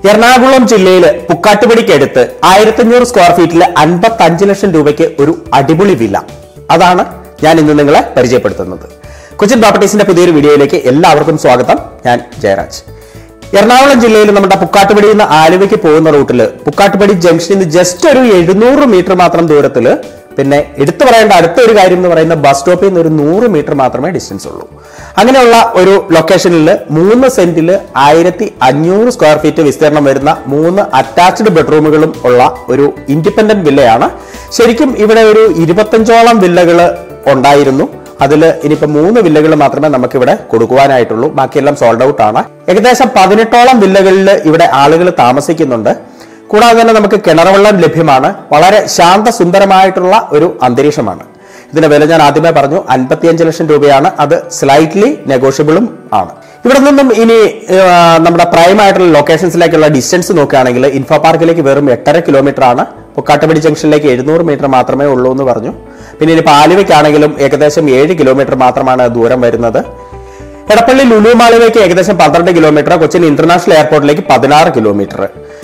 എറണാകുളം ജില്ലയില് പുക്കാട്ടുപടിക്കടുത്ത് ആയിരത്തഞ്ഞൂറ് സ്ക്വയർ ഫീറ്റിൽ അൻപത്തി അഞ്ച് ലക്ഷം രൂപയ്ക്ക് ഒരു അടിപൊളി വില അതാണ് ഞാൻ ഇന്ന് നിങ്ങളെ പരിചയപ്പെടുത്തുന്നത് കൊച്ചിൻ പ്രോപ്പർട്ടീസിന്റെ പുതിയൊരു വീഡിയോയിലേക്ക് എല്ലാവർക്കും സ്വാഗതം ഞാൻ ജയരാജ് എറണാകുളം ജില്ലയിൽ നമ്മുടെ പുക്കാട്ടുപടിയിൽ നിന്ന് ആലുവയ്ക്ക് പോകുന്ന റൂട്ടിൽ പുക്കാട്ടുപടി ജംഗ്ഷനിൽ നിന്ന് ജസ്റ്റ് ഒരു എഴുന്നൂറ് മീറ്റർ മാത്രം ദൂരത്തിൽ പിന്നെ എടുത്തു പറയേണ്ട അടുത്ത ഒരു കാര്യം എന്ന് പറയുന്ന ബസ് സ്റ്റോപ്പിൽ നിന്ന് ഒരു നൂറ് മീറ്റർ മാത്രമേ ഡിസ്റ്റൻസ് ഉള്ളൂ അങ്ങനെയുള്ള ഒരു ലൊക്കേഷനിൽ മൂന്ന് സെന്റിൽ ആയിരത്തി അഞ്ഞൂറ് സ്ക്വയർ ഫീറ്റ് വിസ്തീർണം വരുന്ന മൂന്ന് അറ്റാച്ച്ഡ് ബെഡ്റൂമുകളും ഉള്ള ഒരു ഇൻഡിപെൻഡന്റ് വില്ലയാണ് ശരിക്കും ഇവിടെ ഒരു ഇരുപത്തഞ്ചോളം വില്ലകൾ ഉണ്ടായിരുന്നു അതിൽ ഇനിയിപ്പോ മൂന്ന് വില്ലകൾ മാത്രമേ നമുക്കിവിടെ കൊടുക്കുവാനായിട്ടുള്ളൂ ബാക്കിയെല്ലാം സോൾഡ് ഔട്ട് ആണ് ഏകദേശം പതിനെട്ടോളം വില്ലകളിൽ ഇവിടെ ആളുകൾ താമസിക്കുന്നുണ്ട് കൂടാതെ തന്നെ നമുക്ക് കിണർവെള്ളം ലഭ്യമാണ് വളരെ ശാന്തസുന്ദരമായിട്ടുള്ള ഒരു അന്തരീക്ഷമാണ് ഇതിന്റെ വില ഞാൻ ആദ്യമേ പറഞ്ഞു അൻപത്തിയഞ്ച് ലക്ഷം രൂപയാണ് അത് സ്ലൈറ്റ്ലി നെഗോഷ്യബിളും ആണ് ഇവിടെ നിന്നും ഇനി ആ, നമ്മുടെ പ്രൈം ആയിട്ടുള്ള ലൊക്കേഷൻസിലേക്കുള്ള ഡിസ്റ്റൻസ് നോക്കുകയാണെങ്കിൽ ഇൻഫോ പാർക്കിലേക്ക് വെറും എട്ടര കിലോമീറ്റർ ആണ് പൊക്കാട്ടുപടി ജംഗ്ഷനിലേക്ക് എഴുന്നൂറ് മീറ്റർ മാത്രമേ ഉള്ളൂ എന്ന് പറഞ്ഞു പിന്നെ ഇനി ആലുവയ്ക്കാണെങ്കിലും ഏകദേശം ഏഴ് കിലോമീറ്റർ മാത്രമാണ് ദൂരം വരുന്നത് എടപ്പള്ളി ലുലു മാളിലേക്ക് ഏകദേശം പന്ത്രണ്ട് കിലോമീറ്റർ കൊച്ചിൻ ഇന്റർനാഷണൽ എയർപോർട്ടിലേക്ക് പതിനാറ് കിലോമീറ്റർ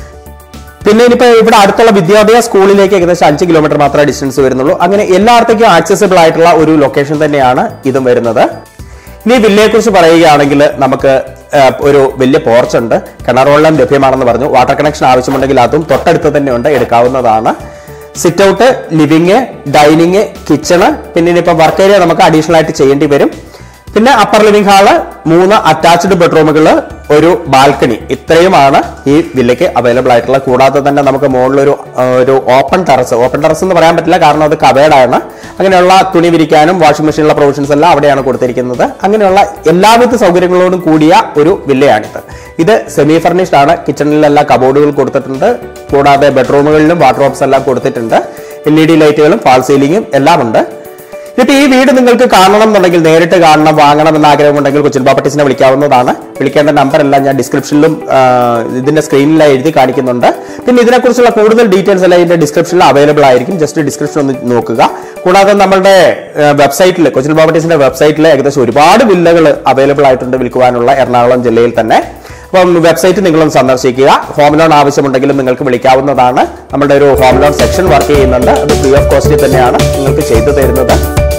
പിന്നെ ഇനിയിപ്പോ ഇവിടെ അടുത്തുള്ള വിദ്യാഭ്യാസ സ്കൂളിലേക്ക് ഏകദേശം അഞ്ച് കിലോമീറ്റർ മാത്രമേ ഡിസ്റ്റൻസ് വരുന്നുള്ളൂ അങ്ങനെ എല്ലായിടത്തേക്കും ആക്സസിബിൾ ആയിട്ടുള്ള ഒരു ലൊക്കേഷൻ തന്നെയാണ് ഇതും വരുന്നത് ഇനി വില്ലയെ കുറിച്ച് പറയുകയാണെങ്കിൽ നമുക്ക് ആ, ഒരു വലിയ പോർച്ച് ഉണ്ട് കിണർ വെള്ളം ലഭ്യമാണെന്ന് പറഞ്ഞു വാട്ടർ കണക്ഷൻ ആവശ്യമുണ്ടെങ്കിൽ അതും തൊട്ടടുത്ത് തന്നെ ഉണ്ട് എടുക്കാവുന്നതാണ് sit out living dining kitchen പിന്നെ ഇനിയിപ്പോ വർക്ക് ഏരിയ നമുക്ക് അഡീഷണൽ ആയിട്ട് ചെയ്യേണ്ടി വരും പിന്നെ അപ്പർ ലിവിംഗ് ഹാള് മൂന്ന് അറ്റാച്ച്ഡ് ബെഡ്റൂമുകൾ ഒരു ബാൽക്കണി ഇത്രയുമാണ് ഈ വില്ലയ്ക്ക് അവൈലബിൾ ആയിട്ടുള്ള കൂടാതെ തന്നെ നമുക്ക് മുകളിലൊരു ആ, ഒരു ഓപ്പൺ ടെറസ് ഓപ്പൺ ടെറസ് എന്ന് പറയാൻ പറ്റില്ല കാരണം അത് കവേഡാണ് അങ്ങനെയുള്ള തുണി വിരിക്കാനും വാഷിംഗ് മെഷീനുള്ള പ്രൊവിഷൻസ് എല്ലാം അവിടെയാണ് കൊടുത്തിരിക്കുന്നത് അങ്ങനെയുള്ള എല്ലാവിധ സൗകര്യങ്ങളോടും കൂടിയ ഒരു വില്ലയാണിത് ഇത് സെമി ഫർണിഷ്ഡ് ആണ് കിച്ചണിലെല്ലാം കബോർഡുകൾ കൊടുത്തിട്ടുണ്ട് കൂടാതെ ബെഡ്റൂമുകളിലും വാർഡ്രോബ്സ് എല്ലാം കൊടുത്തിട്ടുണ്ട് എൽ ഇ ഡി ലൈറ്റുകളും ഫാൾ സീലിംഗും എല്ലാം ഉണ്ട് ഇപ്പൊ ഈ വീട് നിങ്ങൾക്ക് കാണണം എന്നുണ്ടെങ്കിൽ നേരിട്ട് കാണണം വാങ്ങണം എന്ന ആഗ്രഹമുണ്ടെങ്കിൽ കൊച്ചിൻ പ്രോപ്പർട്ടീസിനെ വിളിക്കാവുന്നതാണ് വിളിക്കേണ്ട നമ്പർ എല്ലാം ഞാൻ ഡിസ്ക്രിപ്ഷനിലും ആ, ഇതിന്റെ സ്ക്രീനിലായി എഴുതി കാണിക്കുന്നുണ്ട് പിന്നെ ഇതിനെക്കുറിച്ചുള്ള കൂടുതൽ ഡീറ്റെയിൽസ് എല്ലാം ഇതിന്റെ ഡിസ്ക്രിപ്ഷനിൽ അവൈലബിൾ ആയിരിക്കും ജസ്റ്റ് ഡിസ്ക്രിപ്ഷൻ ഒന്ന് നോക്കുക കൂടാതെ നമ്മളുടെ വെബ്സൈറ്റിൽ കൊച്ചിൻ പ്രോപ്പർട്ടീസിന്റെ വെബ്സൈറ്റിൽ ഏകദേശം ഒരുപാട് വില്ലകൾ അവൈലബിൾ ആയിട്ടുണ്ട് വിൽക്കുവാനുള്ള എറണാകുളം ജില്ലയിൽ തന്നെ അപ്പം വെബ്സൈറ്റ് നിങ്ങളൊന്ന് സന്ദർശിക്കുക ഹോം ലോൺ ആവശ്യമുണ്ടെങ്കിലും നിങ്ങൾക്ക് വിളിക്കാവുന്നതാണ് നമ്മുടെ ഒരു ഹോം ലോൺ സെക്ഷൻ വർക്ക് ചെയ്യുന്നുണ്ട് അത് ഫ്രീ ഓഫ് കോസ്റ്റിൽ തന്നെയാണ് നിങ്ങൾക്ക് ചെയ്തു തരുന്നത്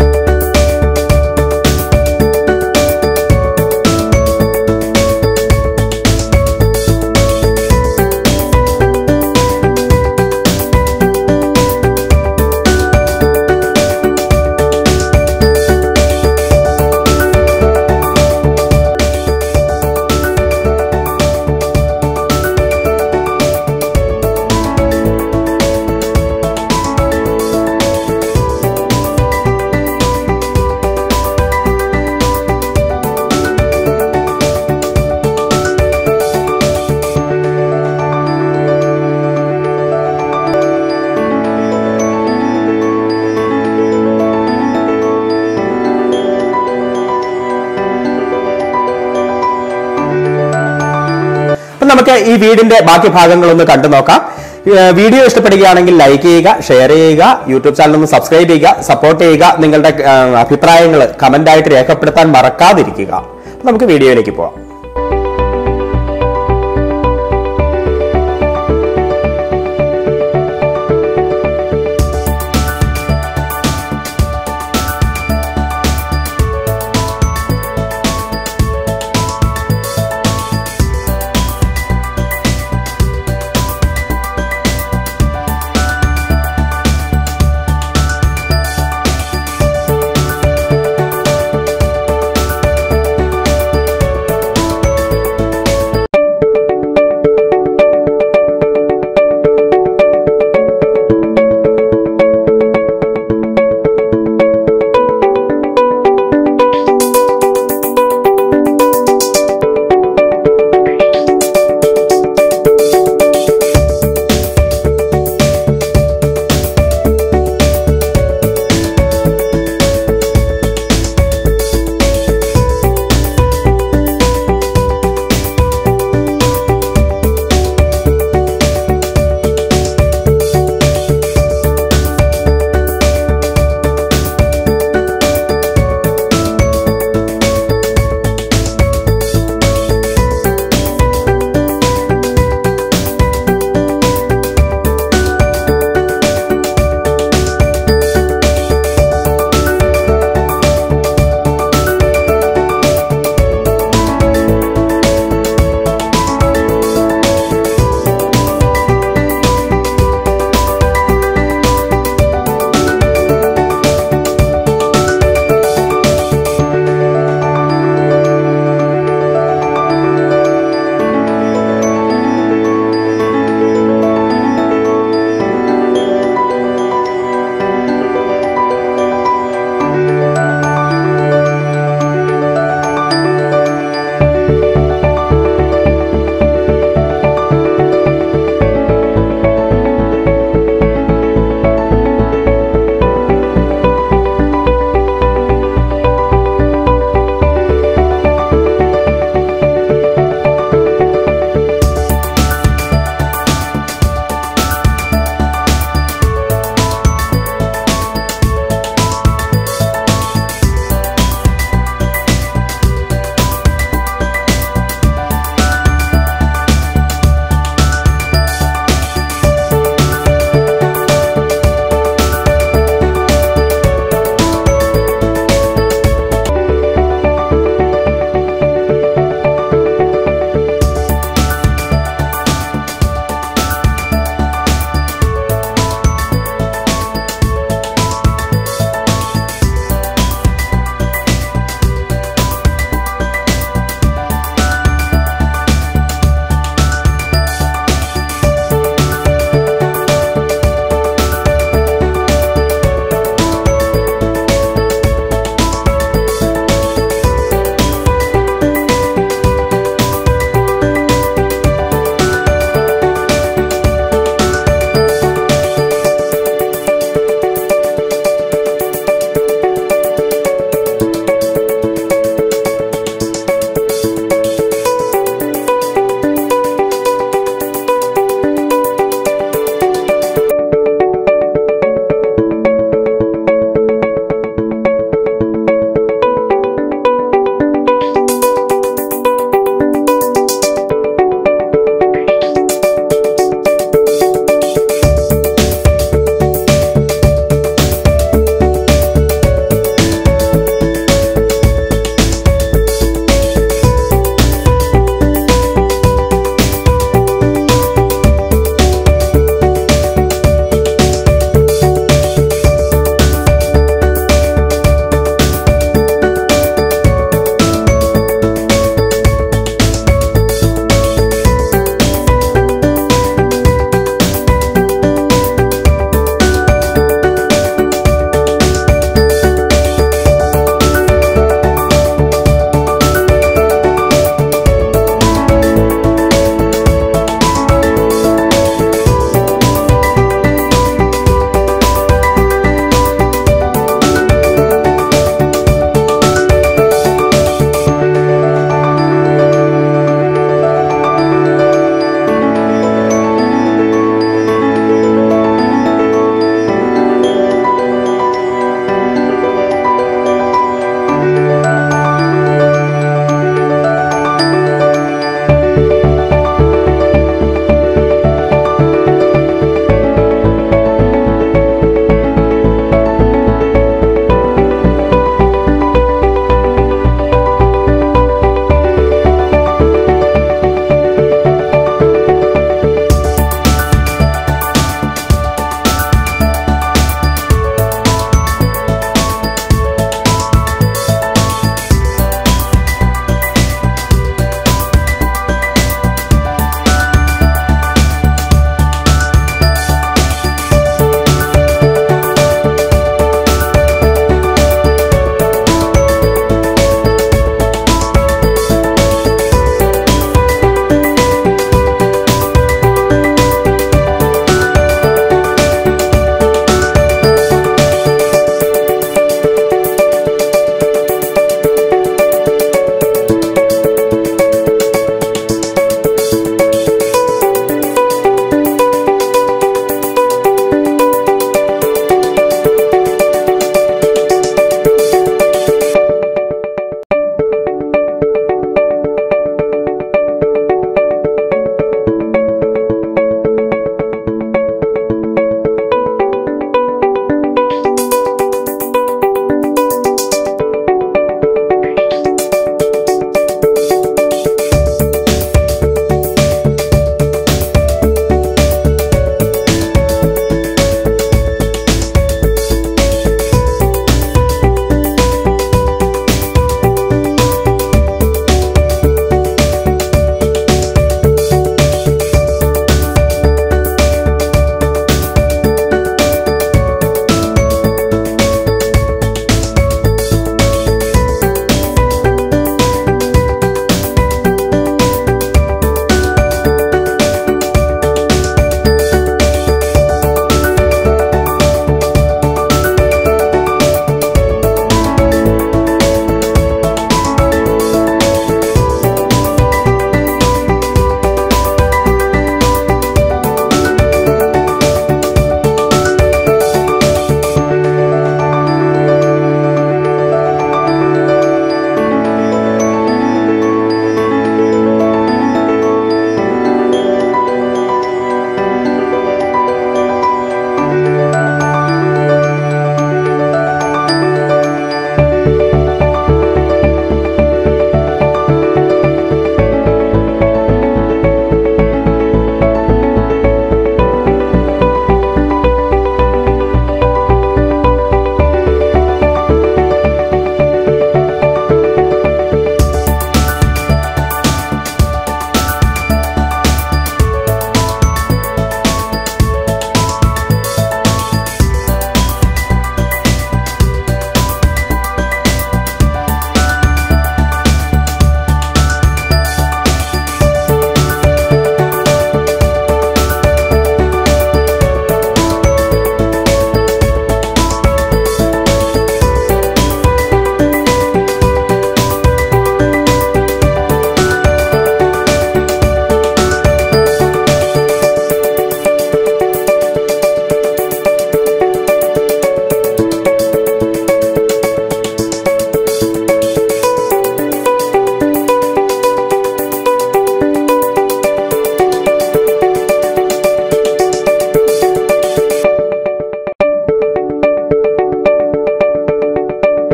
അപ്പൊ നമുക്ക് ഈ വീടിന്റെ ബാക്കി ഭാഗങ്ങളൊന്ന് കണ്ടു നോക്കാം ഏഹ് വീഡിയോ ഇഷ്ടപ്പെടുകയാണെങ്കിൽ ലൈക്ക് ചെയ്യുക ഷെയർ ചെയ്യുക യൂട്യൂബ് ചാനൽ ഒന്ന് സബ്സ്ക്രൈബ് ചെയ്യുക സപ്പോർട്ട് ചെയ്യുക നിങ്ങളുടെ അഭിപ്രായങ്ങൾ കമന്റ് ആയിട്ട് രേഖപ്പെടുത്താൻ മറക്കാതിരിക്കുക നമുക്ക് വീഡിയോയിലേക്ക് പോവാം